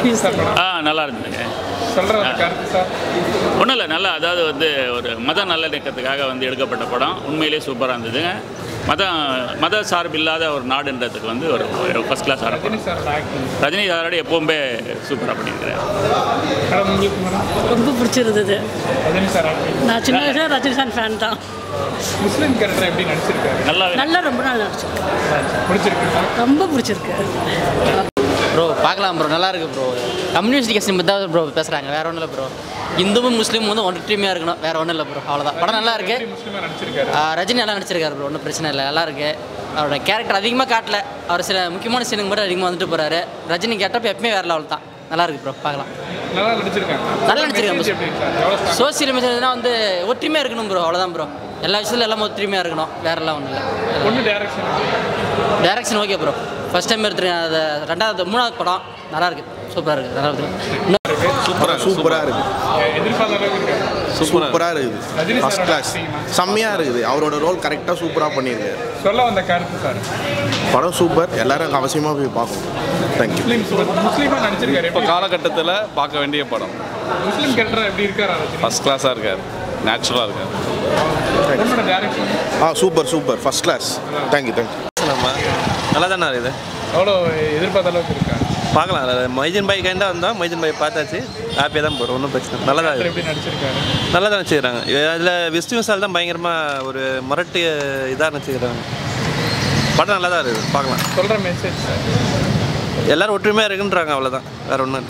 Sir படம் ஆ நல்லா இருந்ததுங்க சொல்கிற அந்த கருத்து சார் ஒன்றும் இல்லை நல்லா அதாவது வந்து ஒரு மத நல்லிணக்கத்துக்காக வந்து எடுக்கப்பட்ட படம் உண்மையிலேயே சூப்பராக இருந்ததுங்க மதம் மத சார்பு இல்லாத ஒரு நாடுன்றதுக்கு வந்து ஒரு ஃபஸ்ட் கிளாஸ் ரஜினி படம் சார் ஆக்டிங் ரஜினி சாரோட எப்பவுமே சூப்பராக பண்ணியிருக்கிறார் மேடம் உங்களுக்கு மேடம் ரொம்ப பிடிச்சிருந்தது ரஜினி சார் ஆக்டிங் நான் சின்ன வயசுல ரஜினிகாந்த் ஃபேன் தான் முஸ்லீம் கேரக்டர் எப்படி நடிச்சிருக்காரு நல்லா நல்லா ரொம்ப நாள் நடிச்சிருக்கு பிடிச்சிருக்கு சார் ரொம்ப பிடிச்சிருக்கு ப்ரோ பார்க்கலாம் ப்ரோ நல்லா இருக்கு ப்ரோ கம்யூனிஸ்டிகேஷன் பற்றி தான் ப்ரோ பேசுகிறாங்க வேற ஒன்றும் இல்லை ப்ரோ இந்துவும் முஸ்லீமும் வந்து ஒற்றுமையாக இருக்கணும் வேற ஒன்றும் இல்லை ப்ரோ அவ்வளோதான் படம் நல்லா இருக்கு எப்படி முஸ்லீமாக நடிச்சிருக்காரு ஆ, ரஜினி நல்லா நடிச்சிருக்காரு ப்ரோ ஒன்றும் பிரச்சனை இல்லை நல்லா இருக்கு அவரோட கேரக்டர் அதிகமாக காட்டல அவர் சில முக்கியமான சீனுக்கு மட்டும் அதிகமாக வந்துட்டு போறாரு ரஜினி கேட்டப்ப எப்பவுமே வேற லெவல் தான் நல்லா இருக்கு ப்ரோ பார்க்கலாம் நல்லா நடிச்சிருக்காங்க நல்லா நடிச்சிருக்காங்க Message எப்படி சார் எவ்வளோ strong? சோசியல் மெசேஜ்னா வந்து ஒற்றுமையாக இருக்கணும் ப்ரோ அவ்வளோதான் ப்ரோ எல்லா விஷயத்துல எல்லாம் ஒற்றுமையாக இருக்கணும் வேறெல்லாம் ஒன்றும் இல்லை பொண்ணு direction direction okay bro first time எடுத்துருக்கேன் அது ரெண்டாவது மூணாவது படம் நல்லா இருக்கு சூப்பராக இருக்கு நல்லா இருக்கு இன்னும் சூப்பராக சூப்பராக இருக்குது எதிர்பார்த்த அளவுக்கு இருக்காரு சூப்பராக இருக்குது ரஜினி ஃபர்ஸ்ட் சாரோட கிளாஸ் acting தான். செம்மையாக இருக்குது அவரோட ரோல் கரெக்டாக சூப்பராக பண்ணியிருக்காரு சொல்ல வந்த கருத்து சார் படம் சூப்பர் எல்லாரும் அவசியமாக போய் பார்க்கணும் தேங்க்யூ முஸ்லீம் முஸ்லீமாக நடிச்சிருக்காரு இப்போ எப்படி காலகட்டத்தில் பார்க்க வேண்டிய படம் முஸ்லீம் கேரக்டர் எப்படி இருக்காரா ரஜினி ஃபஸ்ட் கிளாஸாக இருக்கார் நேச்சுரலாக இருக்கார் பொண்ணோட டேரக்ஷன் ஆ super super first class thank you thank you நம்ம நல்லா தானே இருக்குது எவ்வளோ எதிர்பார்த்த அளவுக்கு இருக்கா பார்க்கலாம் மைதீன் பாய் கைண்டா வந்தோம் மைதீன் பாய் பார்த்தாச்சு ஹாப்பியாக தான் போகிறோம் ஒன்றும் பிரச்சனை இல்லை. நல்லா தான் Actor இருக்கு எப்படி நடிச்சிருக்காரு நல்லா தான் வச்சுக்கிறாங்க அதில் விஷ்ணு விசால் தான் பயங்கரமாக ஒரு முரட்டு இதாக வச்சுக்கிறாங்க படம் நல்லா தான் இருக்குது பார்க்கலாம் சொல்கிற மெசேஜ் சார் எல்லோரும் ஒற்றுமையாக இருக்குன்றாங்க அவ்வளோதான் வேறு ஒன்றும்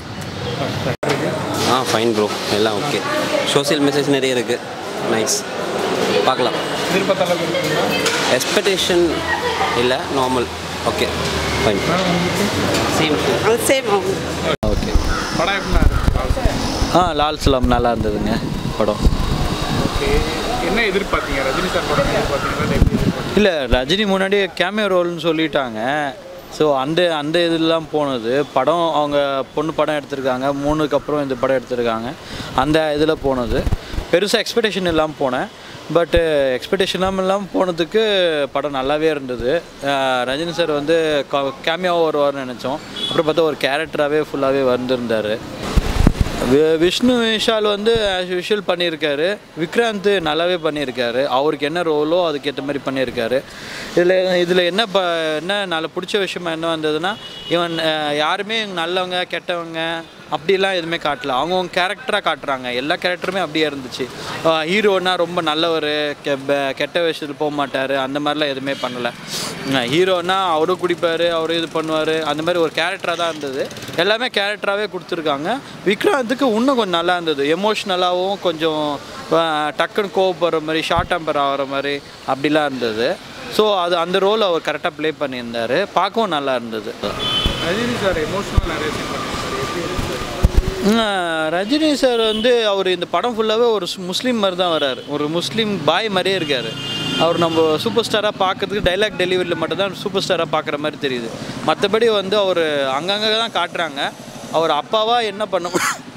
ஆ ஃபைன் ப்ரோ எல்லாம் ஓகே சோஷியல் மெசேஜ் நிறைய இருக்குது நைஸ் பார்க்கலாம் எதிர்பார்த்த அளவுக்கு இருக்குங்களா எக்ஸ்பெக்டேஷன் இல்லை நார்மல் ஓகே ஃபைன் மேடம் உங்களுக்கு சேம் ஓகே படம் எப்படின்னா இருக்கு ஆ லால் சலாம் நல்லா இருந்ததுங்க படம் ஓகே என்ன எதிர்பார்த்தீங்க ரஜினி சார் படம் எதிர்பார்த்தீங்களா இல்லை எப்படி எதிர்பார்த்தீங்க இல்லை ரஜினி முன்னாடி கேமியோ ரோல்னு சொல்லிட்டாங்க ஸோ அந்த அந்த இதெல்லாம் போனது படம் அவங்க பொண்ணு படம் எடுத்திருக்காங்க மூணுக்கு அப்புறம் இந்த படம் எடுத்திருக்காங்க அந்த இதில் போனது பெருசாக எக்ஸ்பெக்டேஷன் இல்லாமல் போனேன் பட்டு எக்ஸ்பெக்டேஷன் இல்லாமல் இல்லாமல் போனதுக்கு படம் நல்லாவே இருந்தது அஹ் ரஜினி சார் வந்து கேமியாவாக வருவார்னு நினச்சோம் அப்புறம் பார்த்தா ஒரு கேரக்டராகவே ஃபுல்லாகவே வந்திருந்தார் வி- விஷ்ணு விஷால் வந்து ஆஸ் யூஷுவல் பண்ணியிருக்காரு விக்ராந்த் நல்லாவே பண்ணியிருக்காரு அவருக்கு என்ன ரோலோ அதுக்கேற்ற மாதிரி பண்ணியிருக்காரு இதில் இதில் என்ன ப என்ன நல்ல பிடிச்ச விஷயமா என்ன வந்ததுன்னா இவன் அஹ், யாருமே நல்லவங்க கெட்டவங்க அப்படிலாம் எதுவுமே காட்டல அவங்கவுங்க கேரக்டராக காட்டுறாங்க எல்லா கேரக்டருமே அப்படியே இருந்துச்சு ஹீரோனா ரொம்ப நல்லவர் கெ ப- கெட்ட விஷயத்தில் போக மாட்டார் அந்த மாதிரிலாம் எதுவுமே பண்ணலை ஹீரோனா அவரும் குடிப்பார் அவரும் இது பண்ணுவார் அந்த மாதிரி ஒரு கேரக்டராக தான் இருந்தது எல்லாமே கேரக்டராகவே கொடுத்துருக்காங்க விக்ராந்துக்கு இன்னும் கொஞ்சம் நல்லா இருந்தது எமோஷ்னலாகவும் கொஞ்சம் அஹ், டக்குன்னு கோவப்படுற மாதிரி ஷார்ட் டெம்பர் ஆகிற மாதிரி அப்படிலாம் இருந்தது ஸோ அது அந்த ரோல் அவர் கரெக்டாக ப்ளே பண்ணியிருந்தார் பார்க்கவும் நல்லா இருந்தது ரஜினி சார் எமோஷனல் நரேஷன் பண்ணியிருக்காரு எப்படி இருந்துச்சு உம், ரஜினி சார் வந்து அவர் இந்த படம் ஃபுல்லாகவே ஒரு சு- முஸ்லீம் மாதிரி தான் வராரு ஒரு முஸ்லீம் பாய் மாதிரியே இருக்கார் அவர் நம்ம சூப்பர் ஸ்டாராக பார்க்கறதுக்கு டைலாக் டெலிவரியில் மட்டும் தான் சூப்பர் ஸ்டாராக பார்க்குற மாதிரி தெரியுது மற்றபடி வந்து அவர் அங்கங்கே தான் காட்டுறாங்க அவர் அப்பாவா என்ன பண்ண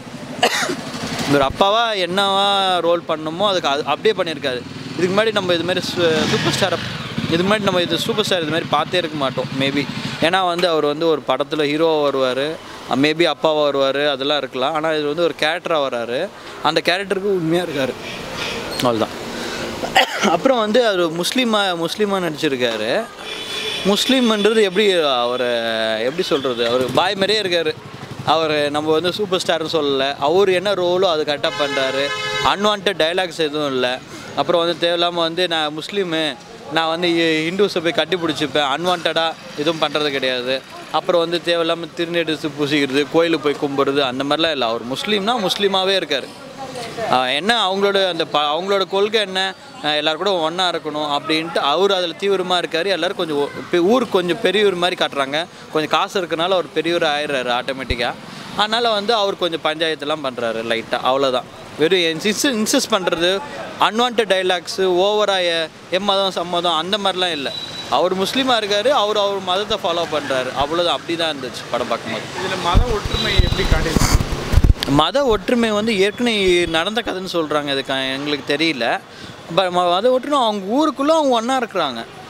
ஒரு அப்பாவா என்னவா ரோல் பண்ணணுமோ அதுக்கு அது அப்படியே பண்ணியிருக்காரு இதுக்கு முன்னாடி நம்ம இது மாதிரி சூப்பர் ஸ்டாரை இது மாதிரி நம்ம இது சூப்பர் ஸ்டார் இது மாதிரி பார்த்தே இருக்க மாட்டோம் மேபி ஏன்னா வந்து அவர் வந்து ஒரு படத்தில் ஹீரோவாக வருவார் மேபி அப்பாவாக வருவார் அதெல்லாம் இருக்கலாம் ஆனால் இது வந்து ஒரு கேரக்டராக வராரு அந்த கேரக்டருக்கு உண்மையாக இருக்கார் அவ்வளோதான் அப்புறம் வந்து அவர் முஸ்லீமாக முஸ்லீமாக நடிச்சிருக்காரு முஸ்லீம்ன்றது எப்படி அவர் எப்படி சொல்கிறது அவர் பாய் மாதிரியே இருக்கார் அவர் நம்ம வந்து சூப்பர் ஸ்டார்னு சொல்லலை அவர் என்ன ரோலோ அது கரெக்டாக பண்ணுறாரு அன்வான்ட் டைலாக்ஸ் எதுவும் இல்லை அப்புறம் வந்து தேவையில்லாமல் வந்து நான் முஸ்லீமு நான் வந்து இ- ஹிந்துஸை போய் கட்டி பிடிச்சிப்பேன் அன்வான்டாக எதுவும் பண்ணுறது கிடையாது அப்புறம் வந்து தேவையில்லாமல் திருநெடுத்து பூசிக்கிறது கோயிலுக்கு போய் கும்பிட்றது அந்த மாதிரிலாம் இல்லை அவர் முஸ்லீம்னா முஸ்லீமாகவே இருக்கார் ஆஹ் என்ன அவங்களோட அந்த ப அவங்களோட கொள்கை என்ன ஆஹ் எல்லாரும் கூட ஒன்றா இருக்கணும் அப்படின்ட்டு அவர் அதில் தீவிரமாக இருக்கார் எல்லோரும் கொஞ்சம் ஒ- பெ- ஊருக்கு கொஞ்சம் பெரியவர் மாதிரி காட்டுறாங்க கொஞ்சம் காசு இருக்கனால அவர் பெரியவர் ஆயிடுறாரு ஆட்டோமேட்டிக்காக அதனால் வந்து அவர் கொஞ்சம் பஞ்சாயத்துலாம் பண்ணுறாரு லைட்டாக அவ்வளோதான் வெறும் இன்சிஸ் இன்சிஸ்ட் பண்ணுறது அன்வான்ட் டைலாக்ஸு ஓவராக எம்மதம் சம்மதம் அந்த மாதிரிலாம் இல்லை அவர் முஸ்லீமாக இருக்கார் அவர் அவர் மதத்தை ஃபாலோ பண்ணுறாரு அவ்வளோதான் அப்படி தான் இருந்துச்சு படம் பார்க்கும்போது இதில் மத ஒற்றுமை எப்படி காட்டியிருக்காங்க மத ஒற்றுமை வந்து ஏற்கனவே நடந்த கதைன்னு சொல்கிறாங்க இதுக்கு எங்களுக்கு தெரியல பட் மத ஒற்றுமை அவங்க ஊருக்குள்ளே அவங்க ஒன்றா இருக்கிறாங்க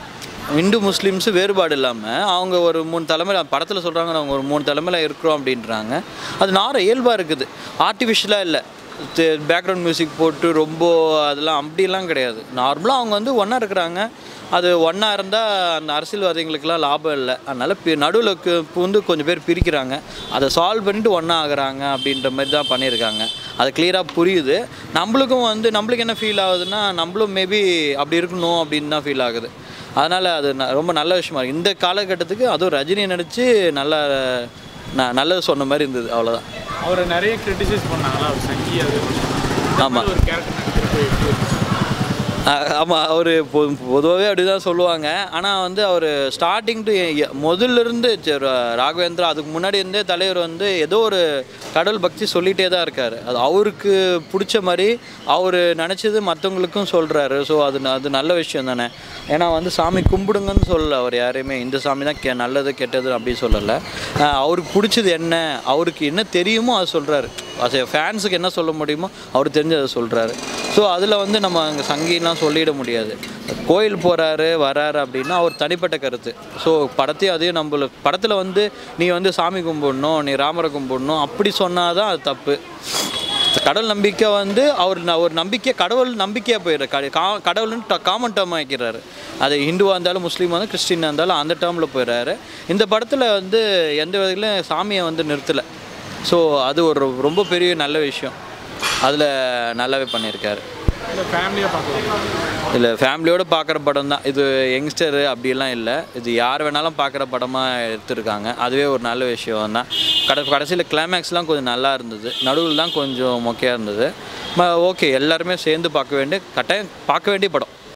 இந்து முஸ்லீம்ஸு வேறுபாடு இல்லாமல் அவங்க ஒரு மூணு தலைமையில் படத்தில் சொல்கிறாங்க நாங்கள் ஒரு மூணு தலைமையில் இருக்கிறோம் அப்படின்றாங்க அது நார இயல்பாக இருக்குது ஆர்டிஃபிஷியலாக இல்லை பேக்ரவுண்ட் மியூசிக் போட்டு ரொம்ப அதெல்லாம் அப்படிலாம் கிடையாது நார்மலாக அவங்க வந்து ஒன்றா இருக்கிறாங்க அது ஒன்றா இருந்தால் அந்த அரசியல்வாதிகளுக்கெல்லாம் லாபம் இல்லை அதனால் பி நடுவில் வந்து கொஞ்சம் பேர் பிரிக்கிறாங்க அதை சால்வ் பண்ணிட்டு ஒன்றா ஆகுறாங்க அப்படின்ற மாதிரி தான் பண்ணியிருக்காங்க அது கிளியராக புரியுது நம்மளுக்கும் வந்து நம்மளுக்கு என்ன ஃபீல் ஆகுதுன்னா நம்மளும் மேபி அப்படி இருக்கணும் அப்படின்னு தான் ஃபீல் ஆகுது அதனால் அது ந- ரொம்ப நல்ல விஷயமா இருக்கு இந்த காலகட்டத்துக்கு அதுவும் ரஜினி நடித்து நல்லா ந- நல்லது சொன்ன மாதிரி இருந்தது அவ்வளோதான் அவரை நிறைய கிரிட்டிசைஸ் பண்ணாங்களா அவர் சங்கி அது ஆமா. ஒரு கேரக்டர் நடிக்கிறப்ப எப்படி இருந்துச்சு? ஆமாம் அவர் பொதுவாகவே அப்படி தான் சொல்லுவாங்க ஆனால் வந்து அவர் ஸ்டார்டிங் டு முதல்ல இருந்து சரி, ராகவேந்திரா அதுக்கு முன்னாடி இருந்தே தலைவர் வந்து ஏதோ ஒரு கடவுள் பக்தி சொல்லிகிட்டே தான் இருக்கார் அது அவருக்கு பிடிச்ச மாதிரி அவர் நினச்சது மற்றவங்களுக்கும் சொல்கிறாரு ஸோ அது ந- அது நல்ல விஷயம் தானே ஏன்னா வந்து சாமி கும்பிடுங்கன்னு சொல்லல அவர் யாரையுமே இந்த சாமி தான் கெ நல்லது கெட்டது அப்படி சொல்லலை அஹ் அவருக்கு பிடிச்சது என்ன அவருக்கு என்ன தெரியுமோ அது சொல்கிறாரு அது ஃபேன்ஸுக்கு என்ன சொல்ல முடியுமோ அவர் தெரிஞ்சதை சொல்கிறாரு ஸோ அதில் வந்து நம்ம அங்கே சங்கிலாம் சொல்லிட முடியாது கோயில் போகிறாரு வராரு அப்படின்னா அவர் தனிப்பட்ட கருத்து ஸோ படத்தையும் அதையும் நம்மள படத்தில் வந்து நீ வந்து சாமி கும்பிடணும் நீ ராமரை கும்பிடணும் அப்படி சொன்னால் தான் அது தப்பு கடவுள் நம்பிக்கை வந்து அவர் ந- ஒரு நம்பிக்கை கடவுள் நம்பிக்கையாக போயிடுறாரு கா- கடவுள்னு காமன் டேர்ம் ஆக்கிடுறாரு அது ஹிந்துவாக இருந்தாலும் முஸ்லீமாக இருந்தாலும் கிறிஸ்டினாக இருந்தாலும் அந்த டேர்மில் போயிடுறாரு இந்த படத்தில் வந்து எந்த விதத்துலையும் சாமியை வந்து நிறுத்தலை ஸோ அது ஒரு ரொம்ப பெரிய நல்ல விஷயம் அதில் நல்லாவே பண்ணியிருக்காரு இல்லை ஃபேமிலியாக பார்க்கலாம் இல்லை ஃபேமிலியோடு பார்க்குற படம் தான் இது யங்ஸ்டரு அப்படிலாம் இல்லை இது யார் வேணாலும் பார்க்குற படமாக எடுத்திருக்காங்க அதுவே ஒரு நல்ல விஷயம் தான் கடை கடைசியில் கிளைமேக்ஸ்லாம் கொஞ்சம் நல்லா இருந்தது நடுவில் தான் கொஞ்சம் மொக்கையாக இருந்தது ஓகே எல்லாருமே சேர்ந்து பார்க்க வேண்டிய கட்டாயம் பார்க்க வேண்டிய படம்